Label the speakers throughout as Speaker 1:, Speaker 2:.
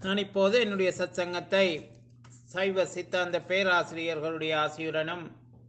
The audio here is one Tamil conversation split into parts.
Speaker 1: நான் இப்போது என்னுடைய சத்சங்கத்தை சைவ சித்தாந்த பேராசிரியர்களுடைய ஆசியுடனும்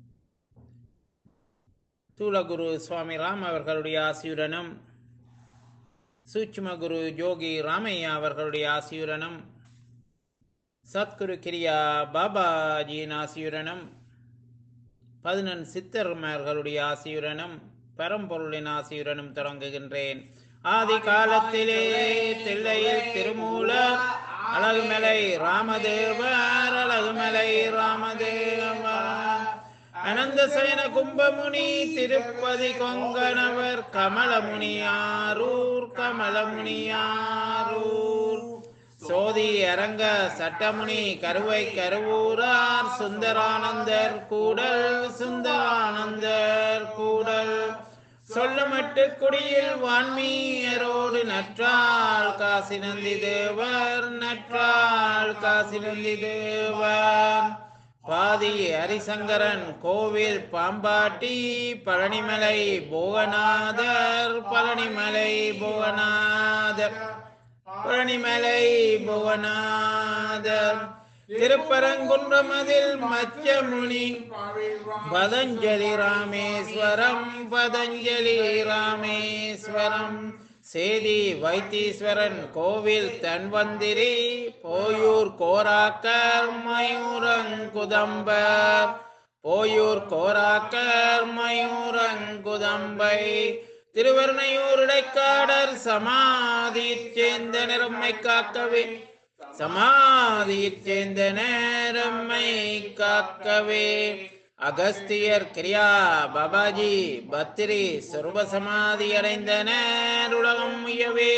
Speaker 1: தூலகுரு சுவாமி ராம் அவர்களுடைய ஆசியுடனும் சூட்சும குரு யோகி ராமையா அவர்களுடைய ஆசியுடனும் சத்குரு கிரியா பாபாஜியின் ஆசியுடனும் பதினெண் சித்தர்மார்களுடைய ஆசியுடனும் பரம்பொருளின் ஆசியுடனும் தொடங்குகின்றேன் ஆதி காலத்திலே தில்லையில் திருமூலர் அழகுமலை ராமதேவர் அழகுமலை ராமதேவர் அனந்த சயன கும்பமுனி திருப்பதி கொங்கணவர் கமலமுனியாரூர் கமலமுனியாரூர் சோதி அரங்க சட்டமுனி கருவை கருவூரார் சுந்தரானந்தர் கூடல் சுந்தரானந்தர் கூடல் சொல்லமட்டு குடியில் வான்மீயரோடு நற்றாள் காசி நந்தி தேவர் நற்றாள் காசி நந்தி தேவர் பாதி ஹரிசங்கரன் கோவில் பாம்பாட்டி பழனிமலை புவனாதர் பழனிமலை புவனாதர் பழனிமலை புவனாதர் திருப்பரங்குன்றமதில் மச்சமுனி பதஞ்சலி ராமேஸ்வரம் பதஞ்சலி ராமேஸ்வரம் சேதி வைத்தீஸ்வரன் கோவில் தன்வந்திரி போயூர் கோராக்கர் மயூரங்குதம்பர் போயூர் கோராக்கர் மயூரங்குதம்பை திருவர்ணையூர் இடைக்காடர் சமாதியைச் சேர்ந்த நிறம்மை காக்கவே சமாதியைச் சேர்ந்த நேரம்மை காக்கவே அகஸ்தியர் கிரியா பாபாஜி பத்திரி சொர்வ சமாதி அடைந்தனர் உலகம் உயவே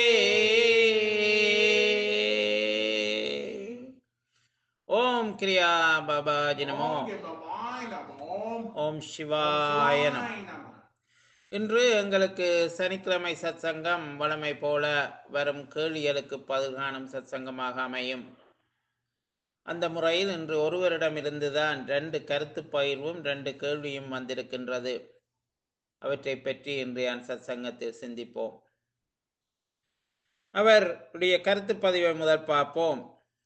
Speaker 1: ஓம் கிரியா பாபாஜி நமோ ஓம் சிவாய நமோ இன்று எங்களுக்கு சனிக்கிழமை சத்சங்கம் வழமை போல வரும் கேள்விகளுக்கு பதில் காணும் சத்சங்கமாக அமையும் அந்த முறையில் இன்று ஒருவரிடமிருந்துதான் ரெண்டு கருத்து பகிர்வும் ரெண்டு கேள்வியும் வந்திருக்கின்றது அவற்றை பற்றி இன்றைய சத்சங்கத்தில் சிந்திப்போம் அவருடைய கருத்து பதிவை முதல் பார்ப்போம்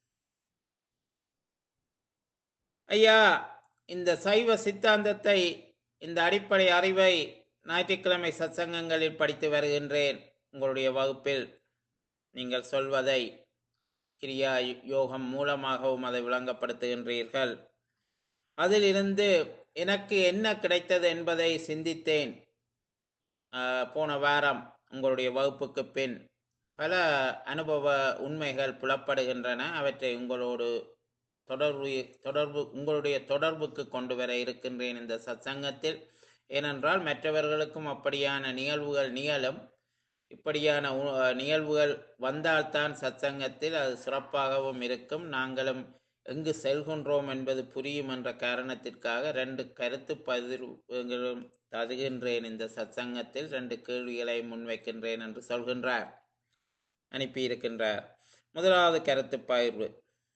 Speaker 1: ஐயா இந்த சைவ சித்தாந்தத்தை இந்த அடிப்படை அறிவை ஞாயிற்றுக்கிழமை சத்சங்கங்களில் படித்து வருகின்றேன் உங்களுடைய வகுப்பில் நீங்கள் சொல்வதை கிரியா யோகம் மூலமாகவும் அதை விளங்கப்படுத்துகின்றீர்கள் அதிலிருந்து எனக்கு என்ன கிடைத்தது என்பதை சிந்தித்தேன் போன வாரம் உங்களுடைய வகுப்புக்கு பின் பல அனுபவ உண்மைகள் புலப்படுகின்றன அவற்றை உங்களோடு தொடர்பு தொடர்பு உங்களுடைய தொடர்புக்கு கொண்டு வர இருக்கின்றேன் இந்த சத்சங்கத்தில் ஏனென்றால் மற்றவர்களுக்கும் அப்படியான நிகழ்வுகள் நிகழும் இப்படியான நிகழ்வுகள் வந்தால்தான் சத்சங்கத்தில் அது சிறப்பாகவும் இருக்கும் நாங்களும் எங்கு செல்கின்றோம் என்பது புரியும் என்ற காரணத்திற்காக ரெண்டு கருத்து பதிர்களும் தருகின்றேன் இந்த சத்சங்கத்தில் ரெண்டு கேள்விகளை முன்வைக்கின்றேன் என்று சொல்கின்றார் அனுப்பியிருக்கின்றார் முதலாவது கருத்து பகிர்வு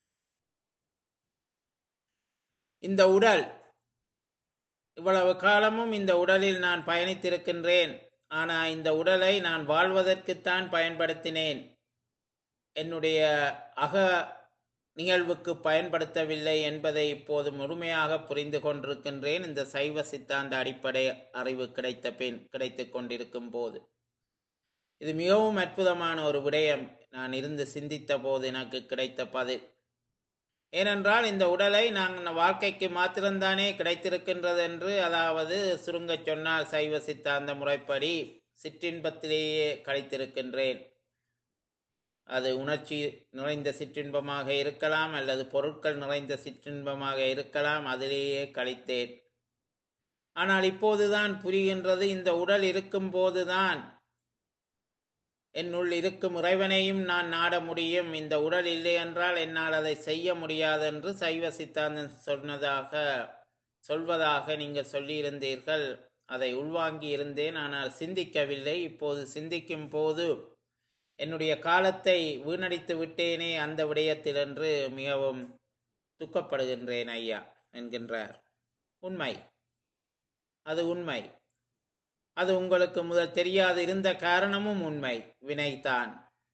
Speaker 1: இந்த உடல் இவ்வளவு காலமும் இந்த உடலில் நான் பயணித்திருக்கின்றேன் ஆனா இந்த உடலை நான் வாழ்வதற்குத்தான் பயன்படுத்தினேன் என்னுடைய அக நிகழ்வுக்கு பயன்படுத்தவில்லை என்பதை இப்போது முழுமையாக புரிந்து கொண்டிருக்கின்றேன் இந்த சைவ சித்தாந்த அடிப்படை அறிவு கிடைத்த பின் கிடைத்து கொண்டிருக்கும் போது இது மிகவும் அற்புதமான ஒரு விடயம் நான் இருந்து சிந்தித்த போது எனக்கு கிடைத்த பதில் ஏனென்றால் இந்த உடலை நான் வாழ்க்கைக்கு மாத்திரம்தானே கிடைத்திருக்கின்றது என்று அதாவது சுருங்க சொன்னால் சைவ சித்தாந்த முறைப்படி சிற்றின்பத்திலேயே கழித்திருக்கின்றேன் அது உணர்ச்சி நிறைந்த சிற்றின்பமாக இருக்கலாம் அல்லது பொருட்கள் நிறைந்த சிற்றின்பமாக இருக்கலாம் அதிலேயே கழித்தேன் ஆனால் இப்போதுதான் புரிகின்றது இந்த உடல் இருக்கும் போதுதான் என்னுள் இருக்கும் இறைவனையும் நான் நாட முடியும் இந்த உடல் இல்லை என்றால் என்னால் அதை செய்ய முடியாது என்று சைவ சித்தாந்தம் சொன்னதாக சொல்வதாக நீங்கள் சொல்லியிருந்தீர்கள் அதை உள்வாங்கி இருந்தேன் ஆனால் சிந்திக்கவில்லை இப்போது சிந்திக்கும் போது என்னுடைய காலத்தை வீணடித்து விட்டேனே அந்த விடயத்தில் என்று மிகவும் துக்கப்படுகின்றேன் ஐயா என்கின்றார் உண்மை அது உண்மை அது உங்களுக்கு முதல் தெரியாது இருந்த காரணமும் உண்மை வினைதான்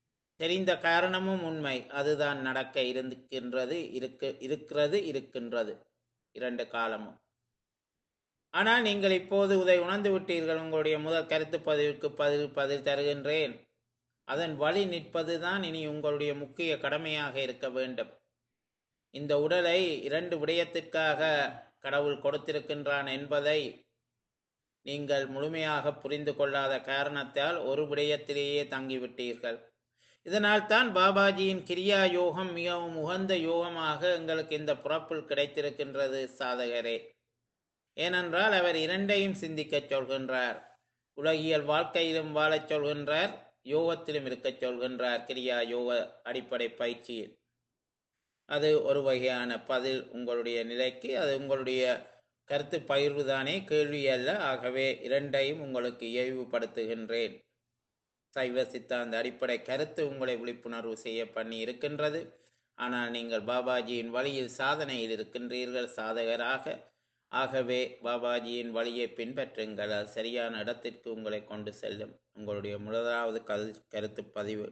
Speaker 1: தெரிந்த காரணமும் உண்மை அதுதான் நடக்க இருக்கின்றது இருக்கு இருக்கிறது இருக்கின்றது இரண்டு காலமும் ஆனால் நீங்கள் இப்போது இதை உணர்ந்து விட்டீர்கள் உங்களுடைய முதல் கருத்து பதிவுக்கு பதில் பதில் தருகின்றேன் அதன் வழி நிற்பதுதான் இனி உங்களுடைய முக்கிய கடமையாக இருக்க வேண்டும் இந்த உடலை இரண்டு விடயத்திற்காக கடவுள் கொடுத்திருக்கின்றான் என்பதை நீங்கள் முழுமையாக புரிந்து கொள்ளாத காரணத்தால் ஒரு விடயத்திலேயே தங்கிவிட்டீர்கள் இதனால் தான் பாபாஜியின் கிரியா யோகம் மிகவும் உகந்த யோகமாக எங்களுக்கு இந்த புறப்பில் கிடைத்திருக்கின்றது சாதகரே ஏனென்றால் அவர் இரண்டையும் சிந்திக்கச் சொல்கின்றார் உலகியல் வாழ்க்கையிலும் வாழச் சொல்கின்றார் யோகத்திலும் இருக்கச் சொல்கின்றார் கிரியா யோக அடிப்படை பயிற்சியில் அது ஒரு வகையான பதில் உங்களுடைய நிலைக்கு அது உங்களுடைய கருத்து பகிர்வுதானே கேள்வி அல்ல ஆகவே இரண்டையும் உங்களுக்கு இயல்புபடுத்துகின்றேன் சைவ சித்தாந்த அடிப்படை கருத்து உங்களை விழிப்புணர்வு செய்ய பண்ணி இருக்கின்றது ஆனால் நீங்கள் பாபாஜியின் வழியில் சாதனையில் இருக்கின்றீர்கள் சாதகராக ஆகவே பாபாஜியின் வழியை பின்பற்றுங்கள் அது சரியான இடத்திற்கு உங்களை கொண்டு செல்லும் உங்களுடைய முதலாவது கரு கருத்து பதிவு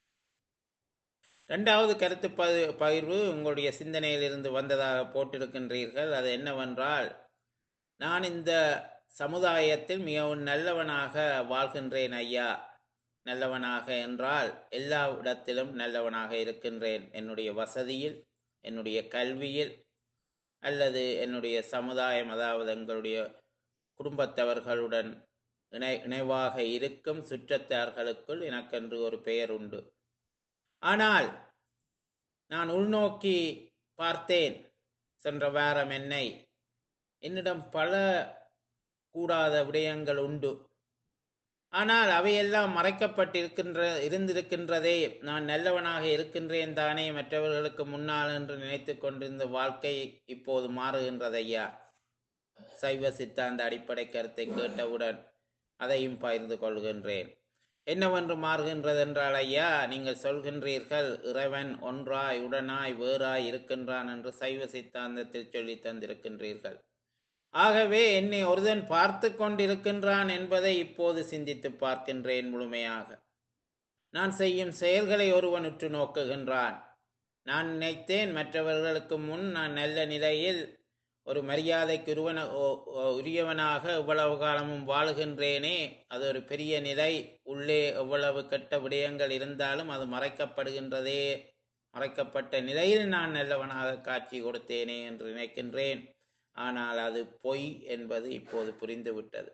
Speaker 1: இரண்டாவது கருத்து பதி பகிர்வு உங்களுடைய சிந்தனையிலிருந்து வந்ததாக போட்டிருக்கின்றீர்கள் அது என்னவென்றால் நான் இந்த சமுதாயத்தில் மிகவும் நல்லவனாக வாழ்கின்றேன் ஐயா நல்லவனாக என்றால் எல்லா இடத்திலும் நல்லவனாக இருக்கின்றேன் என்னுடைய வசதியில் என்னுடைய கல்வியில் அல்லது என்னுடைய சமுதாயம் அதாவது எங்களுடைய குடும்பத்தவர்களுடன் இணை இணைவாக இருக்கும் சுற்றத்தார்களுக்குள் எனக்கென்று ஒரு பெயர் உண்டு ஆனால் நான் உள்நோக்கி பார்த்தேன் சென்ற வாரம் என்னை என்னிடம் பல கூடாத விடயங்கள் உண்டு ஆனால் அவையெல்லாம் மறைக்கப்பட்டிருக்கின்ற இருந்திருக்கின்றதே நான் நல்லவனாக இருக்கின்றேன் தானே மற்றவர்களுக்கு முன்னால் என்று நினைத்து கொண்டிருந்த வாழ்க்கை இப்போது மாறுகின்றதையா சைவ சித்தாந்த அடிப்படை கருத்தை கேட்டவுடன் அதையும் பகிர்ந்து கொள்கின்றேன் என்னவென்று மாறுகின்றது என்றால் ஐயா நீங்கள் சொல்கின்றீர்கள் இறைவன் ஒன்றாய் உடனாய் வேறாய் இருக்கின்றான் என்று சைவ சித்தாந்தத்தில் சொல்லி தந்திருக்கின்றீர்கள் ஆகவே என்னை ஒருதன் பார்த்து கொண்டிருக்கின்றான் என்பதை இப்போது சிந்தித்து பார்க்கின்றேன் முழுமையாக நான் செய்யும் செயல்களை ஒருவன் உற்று நோக்குகின்றான் நான் நினைத்தேன் மற்றவர்களுக்கு முன் நான் நல்ல நிலையில் ஒரு மரியாதைக்கு உருவன உரியவனாக இவ்வளவு காலமும் வாழுகின்றேனே அது ஒரு பெரிய நிலை உள்ளே எவ்வளவு கெட்ட விடயங்கள் இருந்தாலும் அது மறைக்கப்படுகின்றதே மறைக்கப்பட்ட நிலையில் நான் நல்லவனாக காட்சி கொடுத்தேனே என்று நினைக்கின்றேன் ஆனால் அது பொய் என்பது இப்போது புரிந்துவிட்டது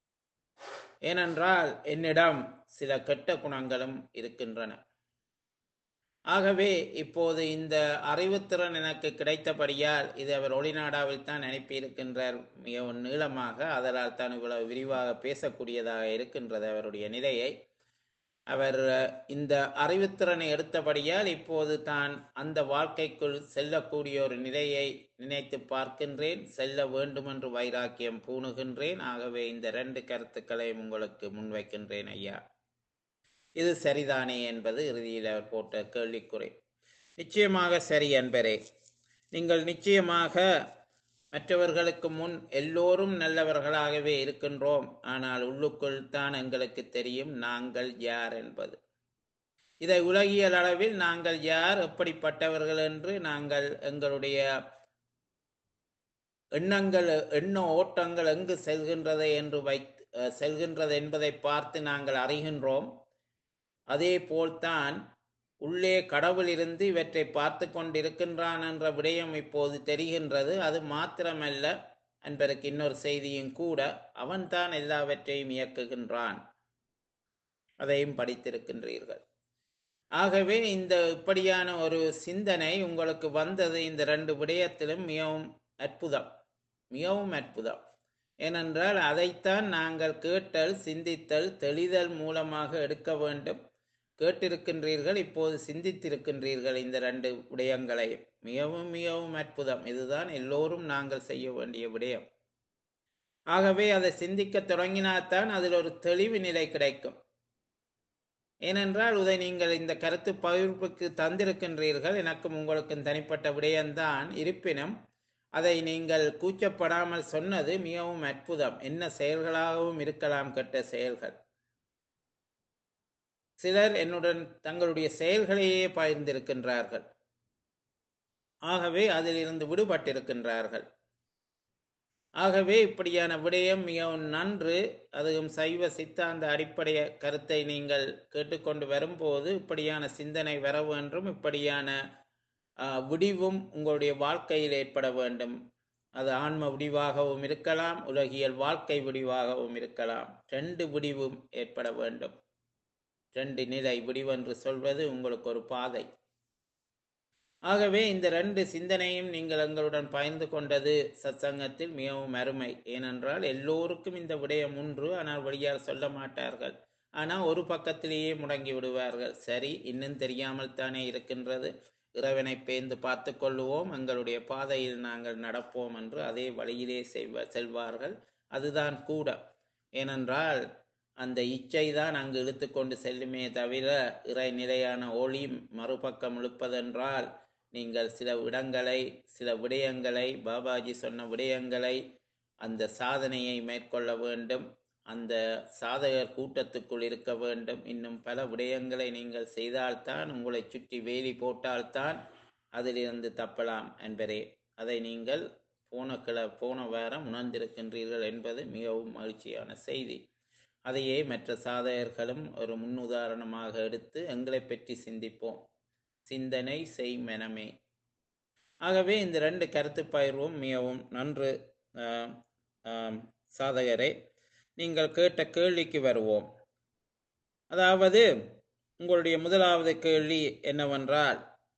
Speaker 1: ஏனென்றால் என்னிடம் சில கெட்ட குணங்களும் இருக்கின்றன ஆகவே இப்போது இந்த அறிவுத்திறன் எனக்கு கிடைத்தபடியால் இது அவர் ஒளிநாடாவில் தான் அனுப்பியிருக்கின்றார் மிகவும் நீளமாக அதனால் தான் இவ்வளவு விரிவாக பேசக்கூடியதாக இருக்கின்றது அவருடைய நிலையை அவர் இந்த அறிவுத்திறனை எடுத்தபடியால் இப்போது தான் அந்த வாழ்க்கைக்குள் செல்லக்கூடிய ஒரு நிலையை நினைத்து பார்க்கின்றேன் செல்ல வேண்டும் என்று வைராக்கியம் பூணுகின்றேன் ஆகவே இந்த ரெண்டு கருத்துக்களையும் உங்களுக்கு முன்வைக்கின்றேன் ஐயா இது சரிதானே என்பது இறுதியில் அவர் போட்ட கேள்விக்குறை நிச்சயமாக சரி அன்பரே நீங்கள் நிச்சயமாக மற்றவர்களுக்கு முன் எல்லோரும் நல்லவர்களாகவே இருக்கின்றோம் ஆனால் உள்ளுக்குள் தான் எங்களுக்கு தெரியும் நாங்கள் யார் என்பது இதை உலகியல் அளவில் நாங்கள் யார் எப்படிப்பட்டவர்கள் என்று நாங்கள் எங்களுடைய எண்ணங்கள் எண்ண ஓட்டங்கள் எங்கு செல்கின்றது என்று வை செல்கின்றது என்பதை பார்த்து நாங்கள் அறிகின்றோம் அதே போல்தான் உள்ளே கடவுள் இருந்து இவற்றை பார்த்து கொண்டிருக்கின்றான் என்ற விடயம் இப்போது தெரிகின்றது அது மாத்திரமல்ல என்பதற்கு இன்னொரு செய்தியும் கூட அவன்தான் எல்லாவற்றையும் இயக்குகின்றான் அதையும் படித்திருக்கின்றீர்கள் ஆகவே இந்த இப்படியான ஒரு சிந்தனை உங்களுக்கு வந்தது இந்த ரெண்டு விடயத்திலும் மிகவும் அற்புதம் மிகவும் அற்புதம் ஏனென்றால் அதைத்தான் நாங்கள் கேட்டல் சிந்தித்தல் தெளிதல் மூலமாக எடுக்க வேண்டும் கேட்டிருக்கின்றீர்கள் இப்போது சிந்தித்திருக்கின்றீர்கள் இந்த ரெண்டு விடயங்களை மிகவும் மிகவும் அற்புதம் இதுதான் எல்லோரும் நாங்கள் செய்ய வேண்டிய விடயம் ஆகவே அதை சிந்திக்க தொடங்கினால்தான் அதில் ஒரு தெளிவு நிலை கிடைக்கும் ஏனென்றால் இதை நீங்கள் இந்த கருத்து பகிர்வுக்கு தந்திருக்கின்றீர்கள் எனக்கும் உங்களுக்கும் தனிப்பட்ட விடயம்தான் இருப்பினும் அதை நீங்கள் கூச்சப்படாமல் சொன்னது மிகவும் அற்புதம் என்ன செயல்களாகவும் இருக்கலாம் கெட்ட செயல்கள் சிலர் என்னுடன் தங்களுடைய செயல்களையே பகிர்ந்திருக்கின்றார்கள் ஆகவே அதிலிருந்து விடுபட்டிருக்கின்றார்கள் ஆகவே இப்படியான விடயம் மிகவும் நன்று அதுவும் சைவ சித்தாந்த அடிப்படைய கருத்தை நீங்கள் கேட்டுக்கொண்டு வரும்போது இப்படியான சிந்தனை வர வேண்டும் இப்படியான ஆஹ், விடிவும் உங்களுடைய வாழ்க்கையில் ஏற்பட வேண்டும் அது ஆன்ம விடிவாகவும் இருக்கலாம் உலகியல் வாழ்க்கை விடிவாகவும் இருக்கலாம் ரெண்டு விடிவும் ஏற்பட வேண்டும் ரெண்டு நிலை விடிவென்று சொல்வது உங்களுக்கு ஒரு பாதை ஆகவே இந்த ரெண்டு சிந்தனையும் நீங்கள் எங்களுடன் பகிர்ந்து கொண்டது சத்சங்கத்தில் மிகவும் அருமை ஏனென்றால் எல்லோருக்கும் இந்த விடயம் ஒன்று ஆனால் வெளியார் சொல்ல மாட்டார்கள் ஆனால் ஒரு பக்கத்திலேயே முடங்கி விடுவார்கள் சரி இன்னும் தெரியாமல் தானே இருக்கின்றது இறைவனை பேர்ந்து பார்த்து கொள்ளுவோம் எங்களுடைய பாதையில் நாங்கள் நடப்போம் என்று அதே வழியிலே செய்வ செல்வார்கள் அதுதான் கூட ஏனென்றால் அந்த இச்சை தான் அங்கு இழுத்துக்கொண்டு செல்லுமே தவிர இறை நிலையான ஒளி மறுபக்கம் இழுப்பதென்றால் நீங்கள் சில இடங்களை சில விடயங்களை பாபாஜி சொன்ன விடயங்களை அந்த சாதனையை மேற்கொள்ள வேண்டும் அந்த சாதகர் கூட்டத்துக்குள் இருக்க வேண்டும் இன்னும் பல விடயங்களை நீங்கள் செய்தால்தான் உங்களை சுற்றி வேலி போட்டால்தான் அதிலிருந்து தப்பலாம் என்பரே அதை நீங்கள் போன கிள போன வாரம் உணர்ந்திருக்கின்றீர்கள் என்பது மிகவும் மகிழ்ச்சியான செய்தி அதையே மற்ற சாதகர்களும் ஒரு முன்னுதாரணமாக எடுத்து எங்களை பற்றி சிந்திப்போம் சிந்தனை செய் மெனமே ஆகவே இந்த ரெண்டு கருத்து பயிர்வும் மிகவும் நன்று ஆம், ஆம், சாதகரே நீங்கள் கேட்ட கேள்விக்கு வருவோம் அதாவது உங்களுடைய முதலாவது கேள்வி என்னவென்றால்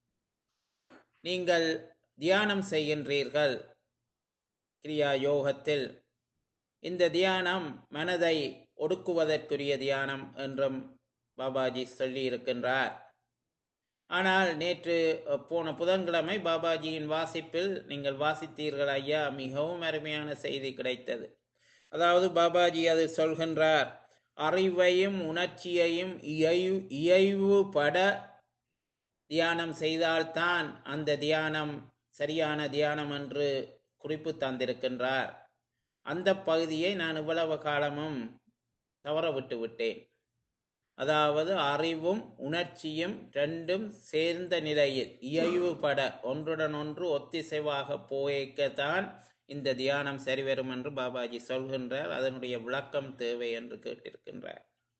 Speaker 1: நீங்கள் தியானம் செய்கின்றீர்கள் கிரியா யோகத்தில் இந்த தியானம் மனதை ஒடுக்குவதற்குரிய தியானம் என்றும் பாபாஜி சொல்லி இருக்கின்றார் ஆனால் நேற்று அஹ், போன புதன்கிழமை பாபாஜியின் வாசிப்பில் நீங்கள் வாசித்தீர்கள் ஐயா மிகவும் அருமையான செய்தி கிடைத்தது அதாவது பாபாஜி அது சொல்கின்றார் அறிவையும் உணர்ச்சியையும் இயைவு இயைவுபட தியானம் செய்தால்தான் அந்த தியானம் சரியான தியானம் என்று குறிப்பு தந்திருக்கின்றார் அந்த பகுதியை நான் இவ்வளவு காலமும் தவற விட்டு விட்டேன் அதாவது அறிவும் உணர்ச்சியும் ரெண்டும் சேர்ந்த நிலையில் இயைவுபட ஒன்றுடன் ஒன்று ஒத்திசைவாக போய்க்கத்தான் இந்த தியானம் சரிவரும் என்று பாபாஜி சொல்கின்றார் அதனுடைய விளக்கம் தேவை என்று கேட்டிருக்கின்றார்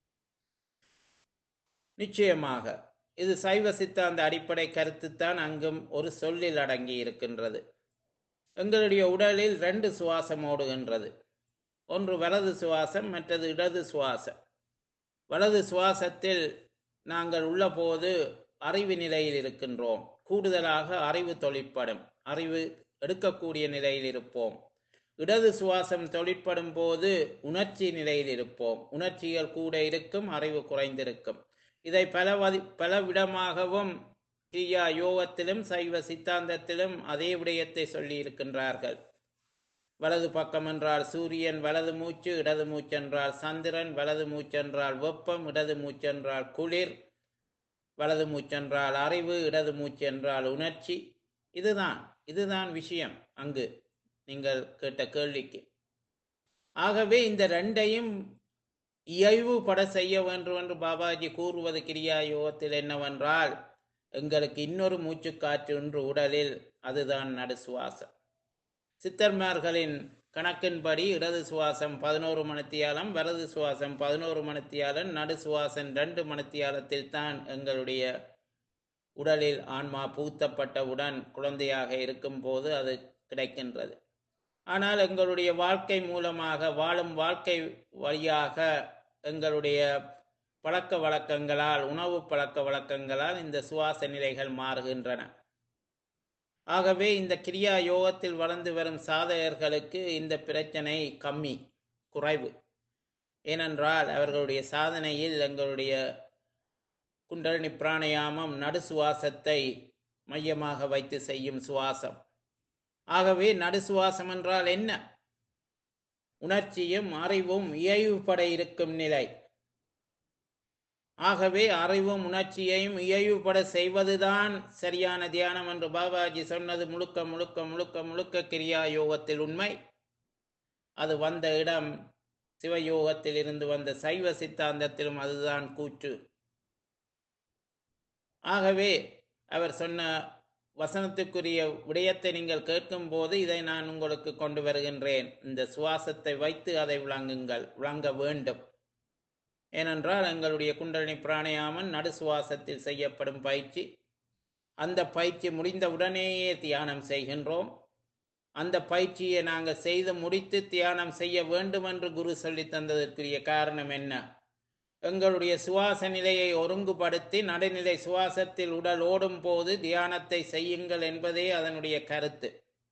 Speaker 1: நிச்சயமாக இது சைவ சித்தாந்த அடிப்படை கருத்துத்தான் அங்கும் ஒரு சொல்லில் அடங்கி இருக்கின்றது எங்களுடைய உடலில் ரெண்டு சுவாசம் ஓடுகின்றது ஒன்று வலது சுவாசம் மற்றது இடது சுவாசம் வலது சுவாசத்தில் நாங்கள் உள்ளபோது அறிவு நிலையில் இருக்கின்றோம் கூடுதலாக அறிவு தொழிற்படும் அறிவு எடுக்கக்கூடிய நிலையில் இருப்போம் இடது சுவாசம் தொழிற்படும் போது உணர்ச்சி நிலையில் இருப்போம் உணர்ச்சிகள் கூட இருக்கும் அறிவு குறைந்திருக்கும் இதை பல வதி பல விதமாகவும் கிரியா யோகத்திலும் சைவ சித்தாந்தத்திலும் அதே விடயத்தை சொல்லி இருக்கின்றார்கள் வலது பக்கம் என்றால் சூரியன் வலது மூச்சு இடது மூச்சென்றால் சந்திரன் வலது மூச்சென்றால் வெப்பம் இடது மூச்சென்றால் குளிர் வலது மூச்சென்றால் அறிவு இடது மூச்சென்றால் உணர்ச்சி இதுதான் இதுதான் விஷயம் அங்கு நீங்கள் கேட்ட கேள்விக்கு ஆகவே இந்த ரெண்டையும் இயைவுபட செய்ய வேண்டும் என்று பாபாஜி கூறுவது கிரியா யோகத்தில் என்னவென்றால் எங்களுக்கு இன்னொரு மூச்சுக்காற்று ஒன்று உடலில் அதுதான் நடு சுவாசம் சித்தர்மார்களின் கணக்கின்படி இடது சுவாசம் பதினோரு மணித்தியாலம் வலது சுவாசம் பதினோரு மணித்தியாலம் நடு சுவாசம் ரெண்டு மணித்தியாலத்தில் தான் எங்களுடைய உடலில் ஆன்மா பூத்தப்பட்டவுடன் குழந்தையாக இருக்கும் போது அது கிடைக்கின்றது ஆனால் எங்களுடைய வாழ்க்கை மூலமாக வாழும் வாழ்க்கை வழியாக எங்களுடைய பழக்க வழக்கங்களால் உணவு பழக்க வழக்கங்களால் இந்த சுவாச நிலைகள் மாறுகின்றன ஆகவே இந்த கிரியா யோகத்தில் வளர்ந்து வரும் சாதகர்களுக்கு இந்த பிரச்சனை கம்மி குறைவு ஏனென்றால் அவர்களுடைய சாதனையில் எங்களுடைய குண்டலினி பிராணயாமம் நடு சுவாசத்தை மையமாக வைத்து செய்யும் சுவாசம் ஆகவே நடு சுவாசம் என்றால் என்ன உணர்ச்சியும் அறிவும் இயைவுபட இருக்கும் நிலை ஆகவே அறிவும் உணர்ச்சியையும் இயைவுபட செய்வதுதான் சரியான தியானம் என்று பாபாஜி சொன்னது முழுக்க முழுக்க முழுக்க முழுக்க கிரியா யோகத்தில் உண்மை அது வந்த இடம் சிவயோகத்தில் இருந்து வந்த சைவ சித்தாந்தத்திலும் அதுதான் கூற்று ஆகவே அவர் சொன்ன வசனத்துக்குரிய விடயத்தை நீங்கள் கேட்கும் போது இதை நான் உங்களுக்கு கொண்டு வருகின்றேன் இந்த சுவாசத்தை வைத்து அதை விளங்குங்கள் விளங்க வேண்டும் ஏனென்றால் எங்களுடைய குண்டலினி பிராணயாமன் நடு சுவாசத்தில் செய்யப்படும் பயிற்சி அந்த பயிற்சி முடிந்த உடனேயே தியானம் செய்கின்றோம் அந்த பயிற்சியை நாங்கள் செய்து முடித்து தியானம் செய்ய வேண்டும் என்று குரு சொல்லி தந்ததற்குரிய காரணம் என்ன எங்களுடைய சுவாச நிலையை ஒருங்குபடுத்தி நடுநிலை சுவாசத்தில் உடல் ஓடும் போது தியானத்தை செய்யுங்கள் என்பதே அதனுடைய கருத்து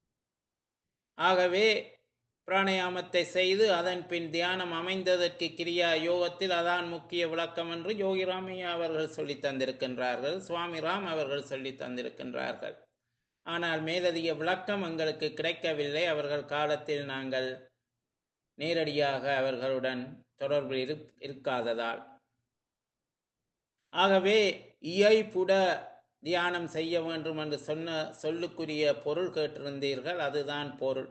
Speaker 1: ஆகவே பிராணயாமத்தை செய்து அதன் பின் தியானம் அமைந்ததற்கு கிரியா யோகத்தில் அதான் முக்கிய விளக்கம் என்று யோகி ராமையா அவர்கள் சொல்லி தந்திருக்கின்றார்கள் சுவாமி ராம் அவர்கள் சொல்லி தந்திருக்கின்றார்கள் ஆனால் மேலதிக விளக்கம் எங்களுக்கு கிடைக்கவில்லை அவர்கள் காலத்தில் நாங்கள் நேரடியாக அவர்களுடன் தொடர்பு இரு இருக்காததால் ஆகவே இயைபுட தியானம் செய்ய வேண்டும் என்று சொன்ன சொல்லுக்குரிய பொருள் கேட்டிருந்தீர்கள் அதுதான் பொருள்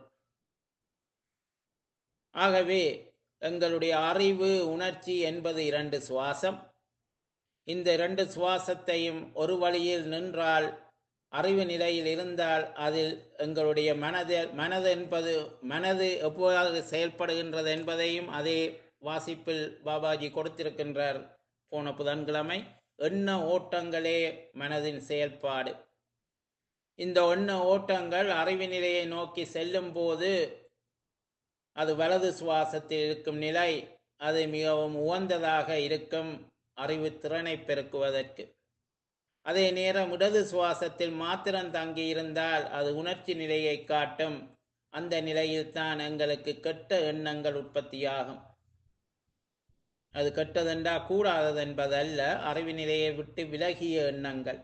Speaker 1: ஆகவே எங்களுடைய அறிவு உணர்ச்சி என்பது இரண்டு சுவாசம் இந்த இரண்டு சுவாசத்தையும் ஒரு வழியில் நின்றால் அறிவு நிலையில் இருந்தால் அதில் எங்களுடைய மனது மனது என்பது மனது எவ்வாறு செயல்படுகின்றது என்பதையும் அதே வாசிப்பில் பாபாஜி கொடுத்திருக்கின்றார் போன புதன்கிழமை எண்ண ஓட்டங்களே மனதின் செயல்பாடு இந்த எண்ண ஓட்டங்கள் அறிவு நிலையை நோக்கி செல்லும் போது அது வலது சுவாசத்தில் இருக்கும் நிலை அது மிகவும் உகந்ததாக இருக்கும் அறிவு திறனை பெருக்குவதற்கு அதே நேரம் இடது சுவாசத்தில் மாத்திரம் தங்கி இருந்தால் அது உணர்ச்சி நிலையை காட்டும் அந்த நிலையில் தான் எங்களுக்கு கெட்ட எண்ணங்கள் உற்பத்தியாகும் அது கெட்டதென்றா கூடாதது என்பதல்ல அறிவு நிலையை விட்டு விலகிய எண்ணங்கள்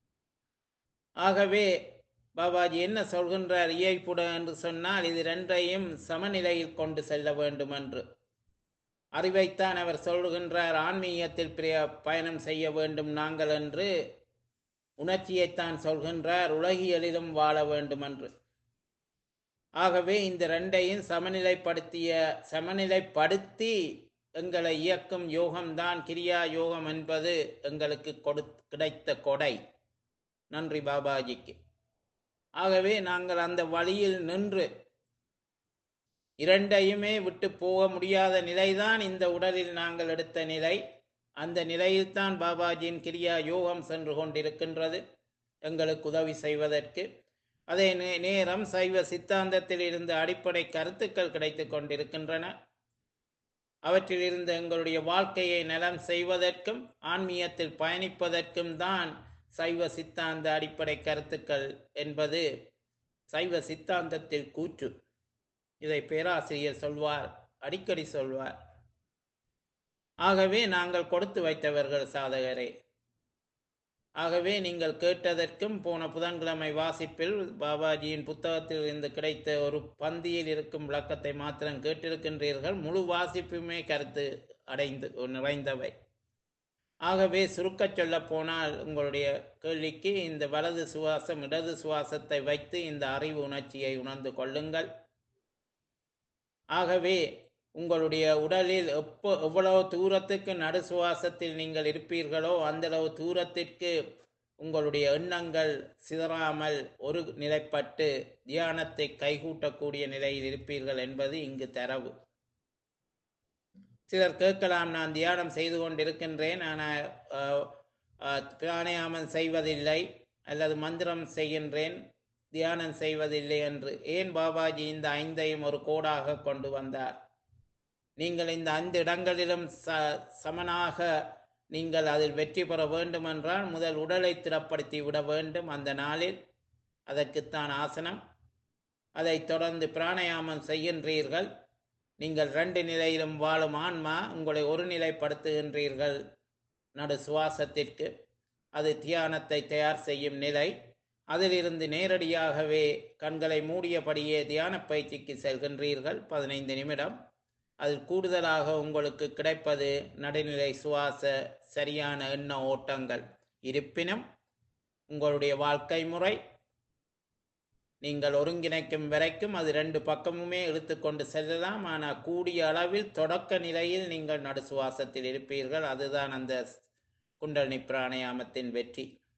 Speaker 1: ஆகவே பாபாஜி என்ன சொல்கின்றார் இயைப்புட என்று சொன்னால் இது ரெண்டையும் சமநிலையில் கொண்டு செல்ல வேண்டும் என்று அறிவைத்தான் அவர் சொல்கின்றார் ஆன்மீகத்தில் பிரிய பயணம் செய்ய வேண்டும் நாங்கள் என்று உணர்ச்சியைத்தான் சொல்கின்றார் உலகியலிலும் வாழ வேண்டும் என்று ஆகவே இந்த ரெண்டையும் சமநிலைப்படுத்திய சமநிலைப்படுத்தி எங்களை இயக்கும் யோகம்தான் கிரியா யோகம் என்பது எங்களுக்கு கொடு கிடைத்த கொடை நன்றி பாபாஜிக்கு ஆகவே நாங்கள் அந்த வழியில் நின்று இரண்டையுமே விட்டு போக முடியாத நிலைதான் இந்த உடலில் நாங்கள் எடுத்த நிலை அந்த நிலையில்தான் பாபாஜியின் கிரியா யோகம் சென்று கொண்டிருக்கின்றது எங்களுக்கு உதவி செய்வதற்கு அதே நே- நேரம் சைவ சித்தாந்தத்தில் இருந்து அடிப்படை கருத்துக்கள் கிடைத்துக் கொண்டிருக்கின்றன அவற்றிலிருந்து எங்களுடைய வாழ்க்கையை நலம் செய்வதற்கும் ஆன்மீகத்தில் பயணிப்பதற்கும் தான் சைவ சித்தாந்த அடிப்படை கருத்துக்கள் என்பது சைவ சித்தாந்தத்தில் கூற்று இதை பேராசிரியர் சொல்வார் அடிக்கடி சொல்வார் ஆகவே நாங்கள் கொடுத்து வைத்தவர்கள் சாதகரே ஆகவே நீங்கள் கேட்டதற்கும் போன புதன்கிழமை வாசிப்பில் பாபாஜியின் புத்தகத்தில் இருந்து கிடைத்த ஒரு பந்தியில் இருக்கும் விளக்கத்தை மாத்திரம் கேட்டிருக்கின்றீர்கள் முழு வாசிப்புமே கருத்து அடைந்து நிறைந்தவை ஆகவே சுருக்கச் சொல்ல போனால் உங்களுடைய கேள்விக்கு இந்த வலது சுவாசம் இடது சுவாசத்தை வைத்து இந்த அறிவு உணர்ச்சியை உணர்ந்து கொள்ளுங்கள் ஆகவே உங்களுடைய உடலில் எப்போ எவ்வளவு தூரத்துக்கு நடு சுவாசத்தில் நீங்கள் இருப்பீர்களோ அந்த அளவு தூரத்திற்கு உங்களுடைய எண்ணங்கள் சிதறாமல் ஒரு நிலைப்பட்டு தியானத்தை கைகூட்டக்கூடிய நிலையில் இருப்பீர்கள் என்பது இங்கு தரவு சிலர் கேட்கலாம் நான் தியானம் செய்து கொண்டிருக்கின்றேன் ஆனால் அஹ், அஹ், பிராணாயாமம் செய்வதில்லை அல்லது மந்திரம் செய்கின்றேன் தியானம் செய்வதில்லை என்று ஏன் பாபாஜி இந்த ஐந்தையும் ஒரு கோடாக கொண்டு வந்தார் நீங்கள் இந்த ஐந்து இடங்களிலும் ச சமனாக நீங்கள் அதில் வெற்றி பெற வேண்டும் என்றால் முதல் உடலை திடப்படுத்தி விட வேண்டும் அந்த நாளில் அதற்குத்தான் ஆசனம் அதைத் தொடர்ந்து பிராணாயாமம் செய்கின்றீர்கள் நீங்கள் ரெண்டு நிலையிலும் வாழும் ஆன்மா உங்களை ஒரு நிலைப்படுத்துகின்றீர்கள் நடு சுவாசத்திற்கு அது தியானத்தை தயார் செய்யும் நிலை அதிலிருந்து நேரடியாகவே கண்களை மூடியபடியே தியான பயிற்சிக்கு செல்கின்றீர்கள் பதினைந்து நிமிடம் அதில் கூடுதலாக உங்களுக்கு கிடைப்பது நடுநிலை சுவாச சரியான எண்ண ஓட்டங்கள் இருப்பினும் உங்களுடைய வாழ்க்கை முறை நீங்கள் ஒருங்கிணைக்கும் வரைக்கும் அது ரெண்டு பக்கமுமே இழுத்துக்கொண்டு செல்லலாம் ஆனால் கூடிய அளவில் தொடக்க நிலையில் நீங்கள் நடு சுவாசத்தில் இருப்பீர்கள் அதுதான் அந்த குண்டலினி பிராணாயாமத்தின் வெற்றி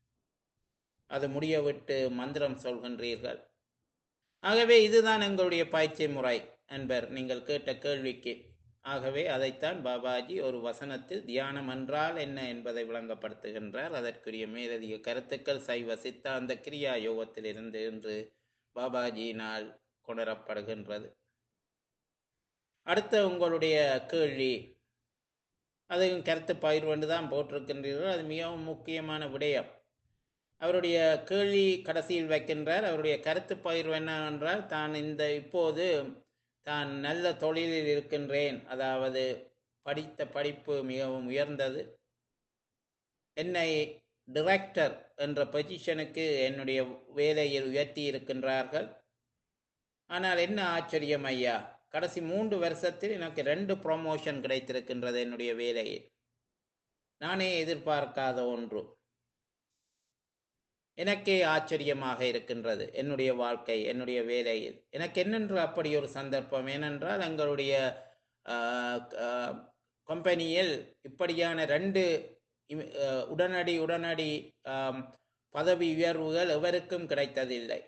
Speaker 1: அது முடிய விட்டு மந்திரம் சொல்கின்றீர்கள் ஆகவே இதுதான் எங்களுடைய பயிற்சி முறை அன்பர் நீங்கள் கேட்ட கேள்விக்கு ஆகவே அதைத்தான் பாபாஜி ஒரு வசனத்தில் தியானம் என்றால் என்ன என்பதை விளங்கப்படுத்துகின்றார் அதற்குரிய மேலதிக கருத்துக்கள் சைவ சித்தாந்த கிரியா யோகத்தில் இருந்து என்று பாபாஜியினால் கொணரப்படுகின்றது அடுத்த உங்களுடைய கேள்வி அதையும் கருத்து பகிர்வென்று தான் போட்டிருக்கின்றீர்கள் அது மிகவும் முக்கியமான விடயம் அவருடைய கேள்வி கடைசியில் வைக்கின்றார் அவருடைய கருத்து பகிர்வு என்னவென்றால் தான் இந்த இப்போது தான் நல்ல தொழிலில் இருக்கின்றேன் அதாவது படித்த படிப்பு மிகவும் உயர்ந்தது என்னை டிரெக்டர் என்ற பொசிஷனுக்கு என்னுடைய வேலையில் உயர்த்தி இருக்கின்றார்கள் ஆனால் என்ன ஆச்சரியம் ஐயா கடைசி மூன்று வருஷத்தில் எனக்கு ரெண்டு ப்ரொமோஷன் கிடைத்திருக்கின்றது என்னுடைய வேலையில் நானே எதிர்பார்க்காத ஒன்று எனக்கே ஆச்சரியமாக இருக்கின்றது என்னுடைய வாழ்க்கை என்னுடைய வேலையில் எனக்கு என்னென்று அப்படி ஒரு சந்தர்ப்பம் ஏனென்றால் எங்களுடைய கம்பெனியில் இப்படியான ரெண்டு உடனடி உடனடி பதவி உயர்வுகள் எவருக்கும் கிடைத்ததில்லை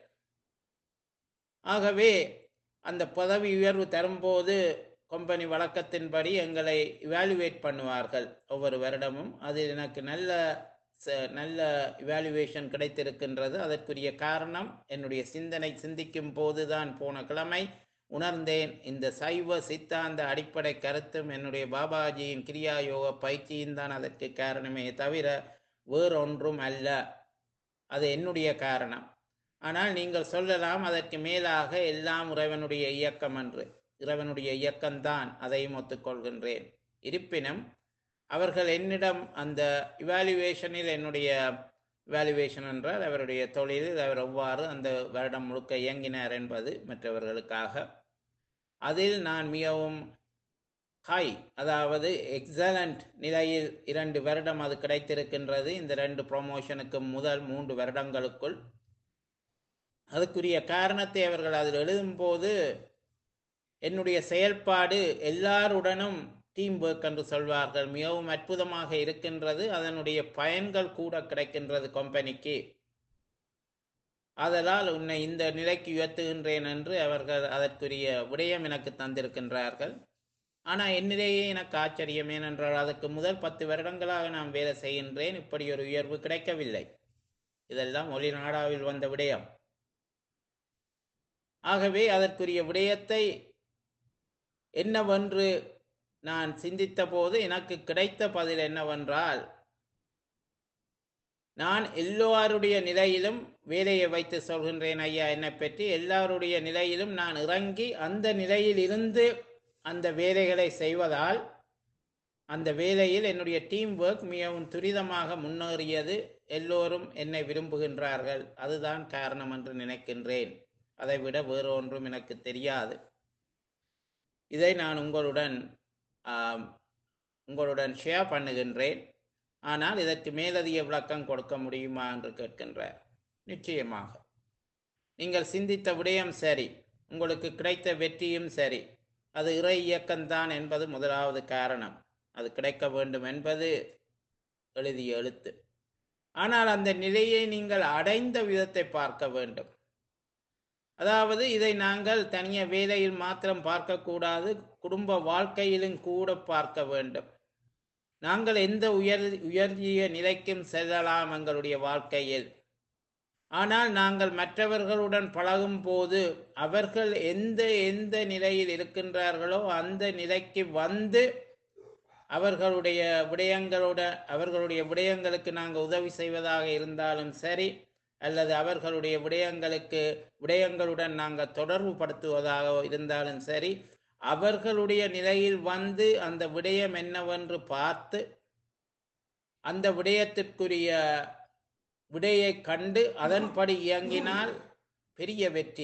Speaker 1: ஆகவே அந்த பதவி உயர்வு தரும்போது கம்பெனி வழக்கத்தின்படி எங்களை இவாலுவேட் பண்ணுவார்கள் ஒவ்வொரு வருடமும் அதில் எனக்கு நல்ல நல்ல இவாலுவேஷன் கிடைத்திருக்கின்றது அதற்குரிய காரணம் என்னுடைய சிந்தனை சிந்திக்கும் போதுதான் போன கிழமை உணர்ந்தேன் இந்த சைவ சித்தாந்த அடிப்படை கருத்தும் என்னுடைய பாபாஜியின் கிரியா யோக பயிற்சியும் தான் அதற்கு காரணமே தவிர வேறொன்றும் அல்ல அது என்னுடைய காரணம் ஆனால் நீங்கள் சொல்லலாம் அதற்கு மேலாக எல்லாம் இறைவனுடைய இயக்கம் என்று இறைவனுடைய இயக்கம்தான் அதையும் ஒத்துக்கொள்கின்றேன் இருப்பினும் அவர்கள் என்னிடம் அந்த இவாலுவேஷனில் என்னுடைய இவாலுவேஷன் என்றால் அவருடைய தொழிலில் அவர் எவ்வாறு அந்த வருடம் முழுக்க இயங்கினார் என்பது மற்றவர்களுக்காக அதில் நான் மிகவும் ஹை அதாவது எக்ஸலண்ட் நிலையில் இரண்டு வருடம் அது கிடைத்திருக்கின்றது இந்த ரெண்டு ப்ரொமோஷனுக்கு முதல் மூன்று வருடங்களுக்குள் அதுக்குரிய காரணத்தை அவர்கள் அதில் எழுதும்போது என்னுடைய செயல்பாடு எல்லாருடனும் டீம் ஒர்க் என்று சொல்வார்கள் மிகவும் அற்புதமாக இருக்கின்றது அதனுடைய பயன்கள் கூட கிடைக்கின்றது கம்பெனிக்கு அதனால் உன்னை இந்த நிலைக்கு உயர்த்துகின்றேன் என்று அவர்கள் அதற்குரிய விடயம் எனக்கு தந்திருக்கின்றார்கள் ஆனால் என்னிலேயே எனக்கு ஆச்சரியம் ஏனென்றால் அதற்கு முதல் பத்து வருடங்களாக நான் வேலை செய்கின்றேன் இப்படி ஒரு உயர்வு கிடைக்கவில்லை இதெல்லாம் ஒளிநாடாவில் வந்த விடயம் ஆகவே அதற்குரிய விடயத்தை என்னவென்று நான் சிந்தித்த போது எனக்கு கிடைத்த பதில் என்னவென்றால் நான் எல்லோருடைய நிலையிலும் வேலையை வைத்து சொல்கின்றேன் ஐயா என்னை பற்றி எல்லாருடைய நிலையிலும் நான் இறங்கி அந்த நிலையில் இருந்து அந்த வேலைகளை செய்வதால் அந்த வேலையில் என்னுடைய டீம் ஒர்க் மிகவும் துரிதமாக முன்னேறியது எல்லோரும் என்னை விரும்புகின்றார்கள் அதுதான் காரணம் என்று நினைக்கின்றேன் அதைவிட வேறு ஒன்றும் எனக்கு தெரியாது இதை நான் உங்களுடன் உங்களுடன் ஷேர் பண்ணுகின்றேன் ஆனால் இதற்கு மேலதிக விளக்கம் கொடுக்க முடியுமா என்று கேட்கின்றார் நிச்சயமாக நீங்கள் சிந்தித்த விடயம் சரி உங்களுக்கு கிடைத்த வெற்றியும் சரி அது இறை இயக்கம்தான் என்பது முதலாவது காரணம் அது கிடைக்க வேண்டும் என்பது எழுதிய எழுத்து ஆனால் அந்த நிலையை நீங்கள் அடைந்த விதத்தை பார்க்க வேண்டும் அதாவது இதை நாங்கள் தனிய வேலையில் மாத்திரம் பார்க்கக்கூடாது குடும்ப வாழ்க்கையிலும் கூட பார்க்க வேண்டும் நாங்கள் எந்த உயர் உயர்ந்திய நிலைக்கும் செல்லலாம் எங்களுடைய வாழ்க்கையில் ஆனால் நாங்கள் மற்றவர்களுடன் பழகும் போது அவர்கள் எந்த எந்த நிலையில் இருக்கின்றார்களோ அந்த நிலைக்கு வந்து அவர்களுடைய விடயங்களோட அவர்களுடைய விடயங்களுக்கு நாங்கள் உதவி செய்வதாக இருந்தாலும் சரி அல்லது அவர்களுடைய விடயங்களுக்கு விடயங்களுடன் நாங்கள் தொடர்பு படுத்துவதாக இருந்தாலும் சரி அவர்களுடைய நிலையில் வந்து அந்த விடயம் என்னவென்று பார்த்து அந்த விடயத்திற்குரிய விடையை கண்டு அதன்படி இயங்கினால் பெரிய வெற்றி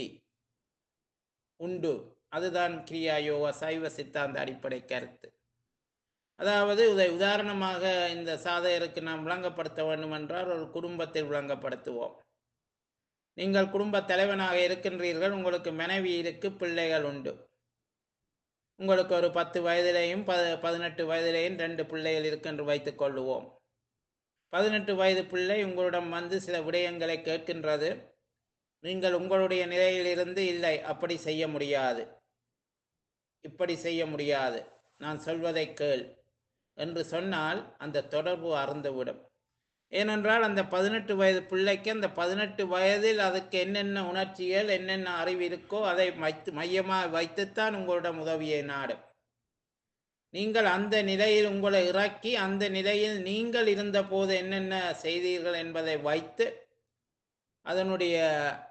Speaker 1: உண்டு அதுதான் கிரியா யோகா சைவ சித்தாந்த அடிப்படை கருத்து அதாவது இதை உதாரணமாக இந்த சாதகருக்கு நாம் விளங்கப்படுத்த வேண்டும் என்றால் ஒரு குடும்பத்தில் விளங்கப்படுத்துவோம் நீங்கள் குடும்ப தலைவனாக இருக்கின்றீர்கள் உங்களுக்கு மனைவி இருக்கு பிள்ளைகள் உண்டு உங்களுக்கு ஒரு பத்து வயதிலேயும் ப பதினெட்டு வயதிலேயும் ரெண்டு பிள்ளைகள் இருக்கென்று வைத்துக் கொள்ளுவோம் பதினெட்டு வயது பிள்ளை உங்களிடம் வந்து சில விடயங்களை கேட்கின்றது நீங்கள் உங்களுடைய நிலையிலிருந்து இல்லை அப்படி செய்ய முடியாது இப்படி செய்ய முடியாது நான் சொல்வதை கேள் என்று சொன்னால் அந்த தொடர்பு அறந்துவிடும் ஏனென்றால் அந்த பதினெட்டு வயது பிள்ளைக்கு அந்த பதினெட்டு வயதில் அதுக்கு என்னென்ன உணர்ச்சிகள் என்னென்ன அறிவு இருக்கோ அதை வைத்து மையமாக வைத்துத்தான் உங்களிடம் உதவியை நாடும் நீங்கள் அந்த நிலையில் உங்களை இறக்கி அந்த நிலையில் நீங்கள் இருந்தபோது என்னென்ன செய்தீர்கள் என்பதை வைத்து அதனுடைய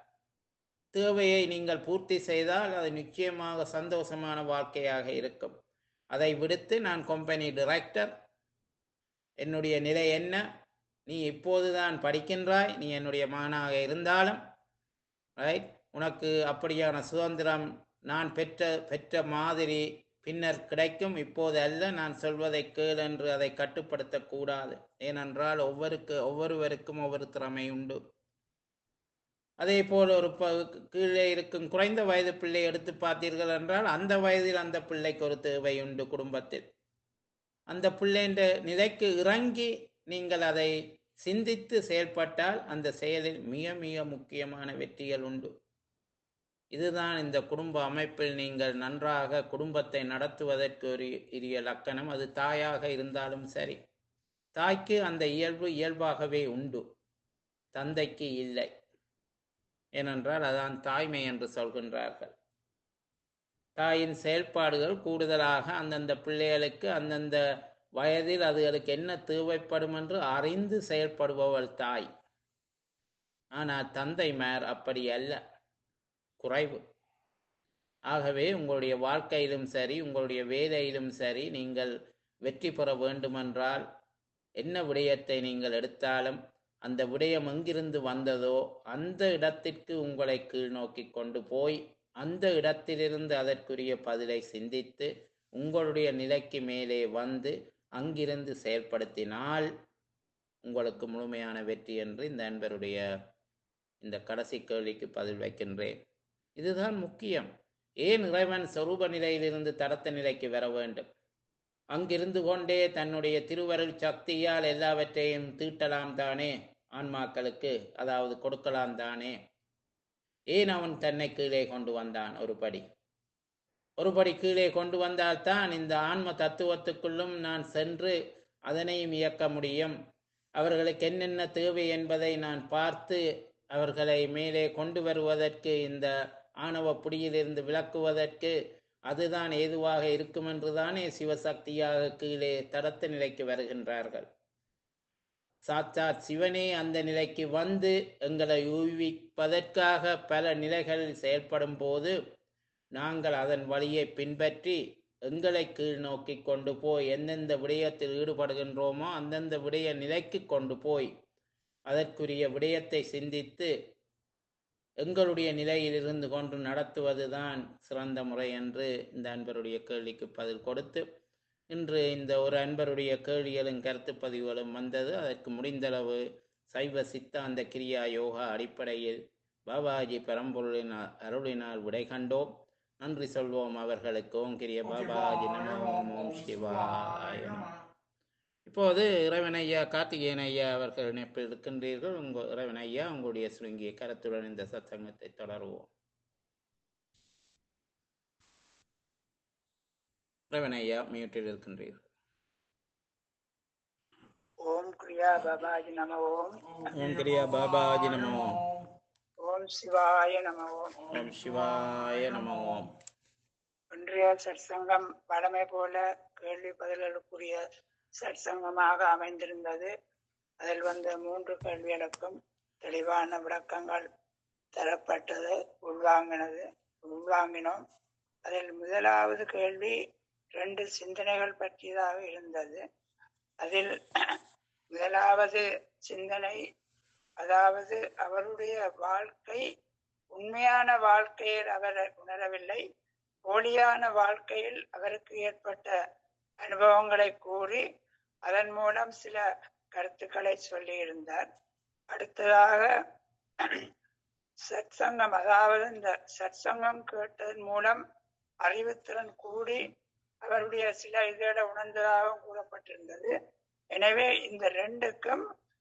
Speaker 1: தேவையை நீங்கள் பூர்த்தி செய்தால் அது நிச்சயமாக சந்தோஷமான வாழ்க்கையாக இருக்கும் அதை விடுத்து நான் கம்பெனி டிரெக்டர் என்னுடைய நிலை என்ன நீ இப்போதுதான் படிக்கின்றாய் நீ என்னுடைய மகனாக இருந்தாலும் ரைட் உனக்கு அப்படியான சுதந்திரம் நான் பெற்ற பெற்ற மாதிரி பின்னர் கிடைக்கும் இப்போது அல்ல நான் சொல்வதை கேள் என்று அதை கட்டுப்படுத்தக்கூடாது ஏனென்றால் ஒவ்வொருக்கு ஒவ்வொருவருக்கும் ஒவ்வொரு திறமை உண்டு அதே போல் ஒரு ப கீழே இருக்கும் குறைந்த வயது பிள்ளை எடுத்து பார்த்தீர்கள் என்றால் அந்த வயதில் அந்த பிள்ளைக்கு ஒரு தேவை உண்டு குடும்பத்தில் அந்த பிள்ளைன்ற நிலைக்கு இறங்கி நீங்கள் அதை சிந்தித்து செயல்பட்டால் அந்த செயலில் மிக மிக முக்கியமான வெற்றிகள் உண்டு இதுதான் இந்த குடும்ப அமைப்பில் நீங்கள் நன்றாக குடும்பத்தை நடத்துவதற்கு ஒரு இரிய லக்கணம் அது தாயாக இருந்தாலும் சரி தாய்க்கு அந்த இயல்பு இயல்பாகவே உண்டு தந்தைக்கு இல்லை ஏனென்றால் அதான் தாய்மை என்று சொல்கின்றார்கள் தாயின் செயல்பாடுகள் கூடுதலாக அந்தந்த பிள்ளைகளுக்கு அந்தந்த வயதில் அதுகளுக்கு என்ன தேவைப்படும் என்று அறிந்து செயல்படுபவள் தாய் ஆனால் தந்தைமார் அப்படி அல்ல குறைவு ஆகவே உங்களுடைய வாழ்க்கையிலும் சரி உங்களுடைய வேலையிலும் சரி நீங்கள் வெற்றி பெற வேண்டுமென்றால் என்ன விடயத்தை நீங்கள் எடுத்தாலும் அந்த விடயம் எங்கிருந்து வந்ததோ அந்த இடத்திற்கு உங்களை கீழ் நோக்கி கொண்டு போய் அந்த இடத்திலிருந்து அதற்குரிய பதிலை சிந்தித்து உங்களுடைய நிலைக்கு மேலே வந்து அங்கிருந்து செயல்படுத்தினால் உங்களுக்கு முழுமையான வெற்றி என்று இந்த அன்பருடைய இந்த கடைசி கேள்விக்கு பதில் வைக்கின்றேன் இதுதான் முக்கியம் ஏன் இறைவன் சொரூப நிலையிலிருந்து தடத்த நிலைக்கு வர வேண்டும் அங்கிருந்து கொண்டே தன்னுடைய திருவருள் சக்தியால் எல்லாவற்றையும் தீட்டலாம் தானே ஆன்மாக்களுக்கு அதாவது கொடுக்கலாம் தானே ஏன் அவன் தன்னை கீழே கொண்டு வந்தான் ஒரு படி ஒரு படி கீழே கொண்டு வந்தால்தான் இந்த ஆன்ம தத்துவத்துக்குள்ளும் நான் சென்று அதனையும் இயக்க முடியும் அவர்களுக்கு என்னென்ன தேவை என்பதை நான் பார்த்து அவர்களை மேலே கொண்டு வருவதற்கு இந்த ஆணவ புடியிலிருந்து விளக்குவதற்கு அதுதான் ஏதுவாக இருக்கும் என்றுதானே சிவசக்தியாக கீழே தடத்த நிலைக்கு வருகின்றார்கள் சாட்சாத் சிவனே அந்த நிலைக்கு வந்து எங்களை ஊவிப்பதற்காக பல நிலைகளில் செயல்படும் போது நாங்கள் அதன் வழியை பின்பற்றி எங்களை கீழ் நோக்கி கொண்டு போய் எந்தெந்த விடயத்தில் ஈடுபடுகின்றோமோ அந்தந்த விடய நிலைக்கு கொண்டு போய் அதற்குரிய விடயத்தை சிந்தித்து எங்களுடைய நிலையில் இருந்து கொண்டு நடத்துவதுதான் சிறந்த முறை என்று இந்த அன்பருடைய கேள்விக்கு பதில் கொடுத்து இன்று இந்த ஒரு அன்பருடைய கேள்விகளும் கருத்து பதிவுகளும் வந்தது அதற்கு முடிந்தளவு சைவ சித்தாந்த கிரியா யோகா அடிப்படையில் பாபாஜி பெரம்பொருளின் அருளினால் விடை கண்டோம் நன்றி சொல்வோம் அவர்களுக்கு ஓம் கிரிய பாபாஜி நம ஓம் ஓம் சிவாய நம இப்போது இறைவன் ஐயா கார்த்திகேயன் ஐயா அவர்கள் இணைப்பில் இருக்கின்றீர்கள் உங்கள் இறைவன் ஐயா உங்களுடைய சுருங்கிய கருத்துடன் இந்த சத்சங்கத்தை தொடருவோம் இறைவன் ஐயா மியூட்டில் இருக்கின்றீர்கள்
Speaker 2: ஓம் கிரியா பாபாஜி நம ஓம்
Speaker 1: ஓம் கிரியா பாபாஜி நம ஓம்
Speaker 2: ஓம் சிவாய நம ஓம்
Speaker 1: ஓம் சிவாய நம ஓம்
Speaker 2: இன்றைய சற்சங்கம் வழமை போல கேள்வி பதில்களுக்குரிய சற்சங்கமாக அமைந்திருந்தது அதில் வந்த மூன்று கேள்விகளுக்கும் தெளிவான விளக்கங்கள் தரப்பட்டது உள்வாங்கினது உள்வாங்கினோம் அதில் முதலாவது கேள்வி ரெண்டு சிந்தனைகள் பற்றியதாக இருந்தது அதில் முதலாவது சிந்தனை அதாவது அவருடைய வாழ்க்கை உண்மையான வாழ்க்கையில் அவர் உணரவில்லை போலியான வாழ்க்கையில் அவருக்கு ஏற்பட்ட அனுபவங்களை கூறி அதன் மூலம் சில கருத்துக்களை சொல்லியிருந்தார் அடுத்ததாக சத்சங்கம் அதாவது இந்த சத்சங்கம் கேட்டதன் மூலம் அறிவுத்திறன் கூடி அவருடைய சில இதழ உணர்ந்ததாக கூறப்பட்டிருந்தது எனவே இந்த ரெண்டுக்கும்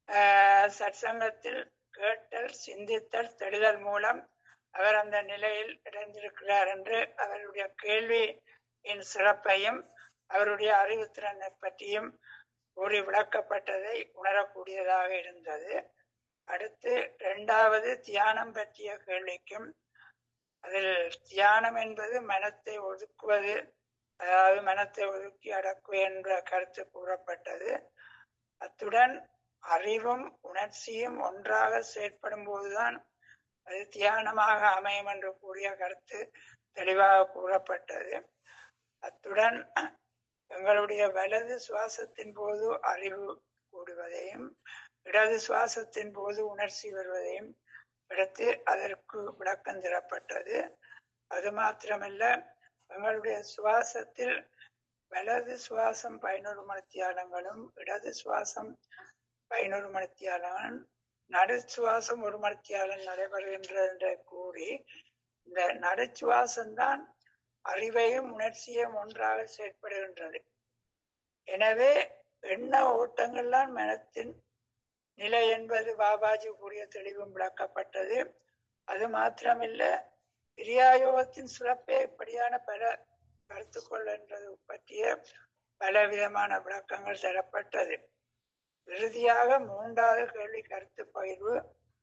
Speaker 2: ஆஹ் சற்சங்கத்தில் கேட்டல் சிந்தித்தல் தெளிதல் மூலம் அவர் அந்த நிலையில் இணைந்திருக்கிறார் என்று அவருடைய கேள்வியின் சிறப்பையும் அவருடைய அறிவுத்திறனை பற்றியும் கூறி விளக்கப்பட்டதை உணரக்கூடியதாக இருந்தது அடுத்து இரண்டாவது தியானம் பற்றிய கேள்விக்கும் அதில் தியானம் என்பது மனத்தை ஒதுக்குவது அதாவது மனத்தை ஒதுக்கி அடக்குவது என்ற கருத்து கூறப்பட்டது அத்துடன் அறிவும் உணர்ச்சியும் ஒன்றாக செயற்படும் போதுதான் அது தியானமாக அமையும் என்று கூறிய கருத்து தெளிவாக கூறப்பட்டது அத்துடன் எங்களுடைய வலது சுவாசத்தின் போது அறிவு கூடுவதையும் இடது சுவாசத்தின் போது உணர்ச்சி வருவதையும் எடுத்து அதற்கு விளக்கம் தரப்பட்டது அது மாத்திரமல்ல எங்களுடைய சுவாசத்தில் வலது சுவாசம் பதினோரு மணித்தியாலங்களும் இடது சுவாசம் பதினோரு மணித்தியாலம் நடு சுவாசம் ஒரு மணித்தியாலம் நடைபெறுகின்றது என்று கூறி இந்த நடுச்சுவாசம்தான் அறிவையும் உணர்ச்சியும் ஒன்றாக செயற்படுகின்றது எனவே எண்ண ஓட்டங்கள்லாம் மனத்தின் நிலை என்பது பாபாஜி கூறிய தெளிவும் விளக்கப்பட்டது அது மாத்திரமில்ல கிரியாயோகத்தின் சிறப்பே இப்படியான பல கருத்துக்கொள் என்றது பற்றிய பல விதமான விளக்கங்கள் தரப்பட்டது இறுதியாக மூன்றாவது கேள்வி கருத்து பகிர்வு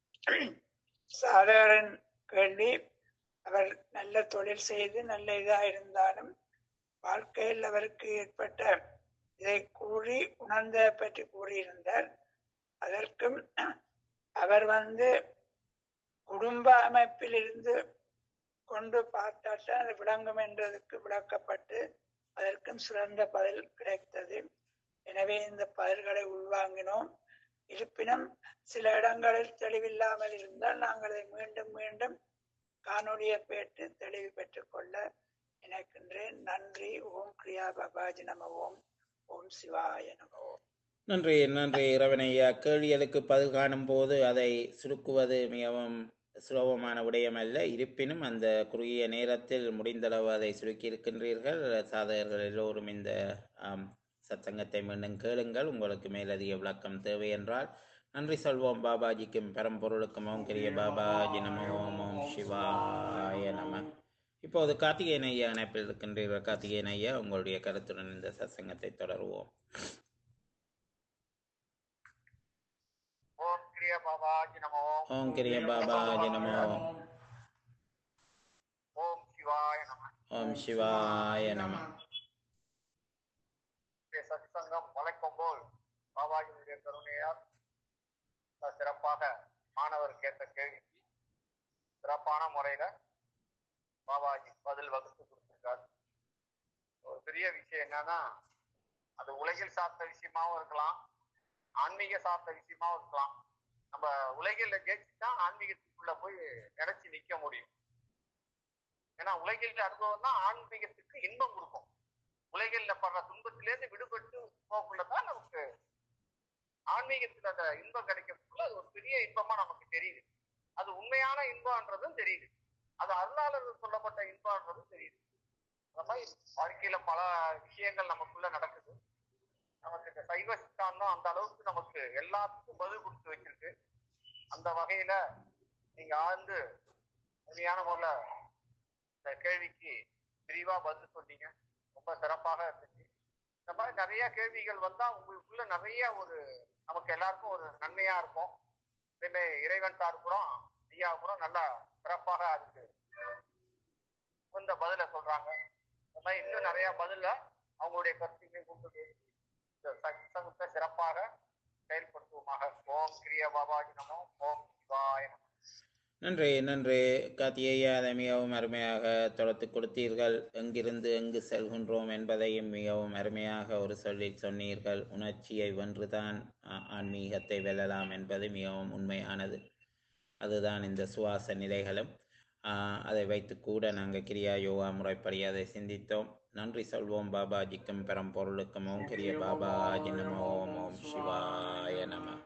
Speaker 2: சாதாரண கேள்வி அவர் நல்ல தொழில் செய்து நல்ல இதா இருந்தாலும் வாழ்க்கையில் அவருக்கு ஏற்பட்ட இதை கூறி உணர்ந்த பற்றி கூறியிருந்தார் அதற்கும் அவர் வந்து குடும்ப அமைப்பில் இருந்து கொண்டு பார்த்தால்தான் அது விளங்கும் என்றதுக்கு விளக்கப்பட்டு அதற்கும் சிறந்த பதில் கிடைத்தது எனவே இந்த பதில்களை உள்வாங்கினோம் இருப்பினும் சில இடங்களில் தெளிவில்லாமல் இருந்தால் நாங்கள் அதை மீண்டும் மீண்டும் காணொலியை பெற்று தெளிவு பெற்றுக் கொள்ள நினைக்கின்றேன் நன்றி ஓம் கிரியா பாபாஜி நம ஓம் ஓம் சிவாய நம ஓம்
Speaker 1: நன்றி நன்றி இரவனையா கேள்விகளுக்கு பதில் காணும் போது அதை சுருக்குவது மிகவும் சுலபமான விடயம் அல்ல இருப்பினும் அந்த குறுகிய நேரத்தில் முடிந்தளவு அதை சுருக்கி இருக்கின்றீர்கள் சாதகர்கள் எல்லோரும் இந்த ஆம், சத்சங்கத்தை மீண்டும் கேளுங்கள் உங்களுக்கு மேலதிக விளக்கம் தேவை என்றால் நன்றி சொல்வோம் பாபாஜிக்கும் பரம்பொருளுக்கும் ஓம் கிரிய பாபாஜி நம ஓம் ஓம் சிவாய நம இப்போது கார்த்திகேயன் ஐயா இணைப்பில் இருக்கின்றீர்கள் கார்த்திகேயன் ஐயா உங்களுடைய கருத்துடன் இந்த சத்சங்கத்தை தொடருவோம்
Speaker 3: ஓம் கிரிய பாபாஜி நமோ
Speaker 1: ஓம் கிரிய பாபாஜி நமோ
Speaker 3: ஓம் சிவாய நம
Speaker 1: ஓம் சிவாய நம
Speaker 3: இன்றைய சத்சங்கம் வழக்கம் போல் பாபாஜியுடைய கருணையால் மிக சிறப்பாக மாணவர் கேட்ட கேள்விக்கு சிறப்பான முறையில பாபாஜி பதில் வகுத்து கொடுத்திருக்காரு ஒரு பெரிய விஷயம் என்னன்னா அது உலகில் சார்ந்த விஷயமாவும் இருக்கலாம் ஆன்மீக சார்ந்த விஷயமாவும் இருக்கலாம் நம்ம உலகில் ஜெயிச்சுதான் ஆன்மீகத்துக்குள்ள போய் நினைச்சு நிக்க முடியும் ஏன்னா உலகில் அனுபவம் தான் ஆன்மீகத்துக்கு இன்பம் கொடுக்கும் உலகில் படுற துன்பத்திலேருந்து விடுபட்டு போக்குள்ளதான் நமக்கு ஆன்மீகத்துல அந்த இன்பம் கிடைக்கிறதுக்குள்ள அது ஒரு பெரிய இன்பமா நமக்கு தெரியுது அது உண்மையான இன்பம்ன்றதும் தெரியுது அது அருளாளர் சொல்லப்பட்ட இன்பம்ன்றதும் தெரியுது அந்த மாதிரி வாழ்க்கையில பல விஷயங்கள் நமக்குள்ள நடக்குது நமக்கு இந்த சைவ சித்தாந்தம் அந்த அளவுக்கு நமக்கு எல்லாத்துக்கும் பதில் கொடுத்து வச்சிருக்கு அந்த வகையில நீங்க ஆழ்ந்து உண்மையான முறையில இந்த கேள்விக்கு விரிவா பதில் சொன்னீங்க ரொம்ப சிறப்பாக இருந்துச்சு இந்த மாதிரி நிறைய கேள்விகள் வந்தா உங்களுக்குள்ள நிறைய ஒரு நமக்கு எல்லாருக்கும் ஒரு நன்மையா இருக்கும் இதே இறைவன் சார்புறம் ஐயாவுக்குறம் நல்லா சிறப்பாக அதுக்கு இந்த பதில சொல்றாங்க இந்த மாதிரி இன்னும் நிறைய பதில அவங்களுடைய கருத்துக்களை கொண்டு போய் இந்த சங்கத்தை சிறப்பாக செயல்படுத்துவோமாக ஓம் கிரிய பாபாஜி நமோ ஓம் சிவாய நமோ
Speaker 1: நன்றி நன்றி கார்த்திகேயா அதை மிகவும் அருமையாக தொடுத்து கொடுத்தீர்கள் எங்கிருந்து எங்கு செல்கின்றோம் என்பதையும் மிகவும் அருமையாக ஒரு சொல்லில் சொன்னீர்கள் உணர்ச்சியை வென்றுதான் ஆ- ஆன்மீகத்தை வெல்லலாம் என்பது மிகவும் உண்மையானது அதுதான் இந்த சுவாச நிலைகளும் ஆ, அதை வைத்து கூட நாங்கள் கிரியா யோகா முறைப்படி அதை சிந்தித்தோம் நன்றி சொல்வோம் பாபாஜிக்கும் பெரம்பொருளுக்கும் ஓம் கிரிய பாபாஜி நம ஓம் ஓம் சிவாய நம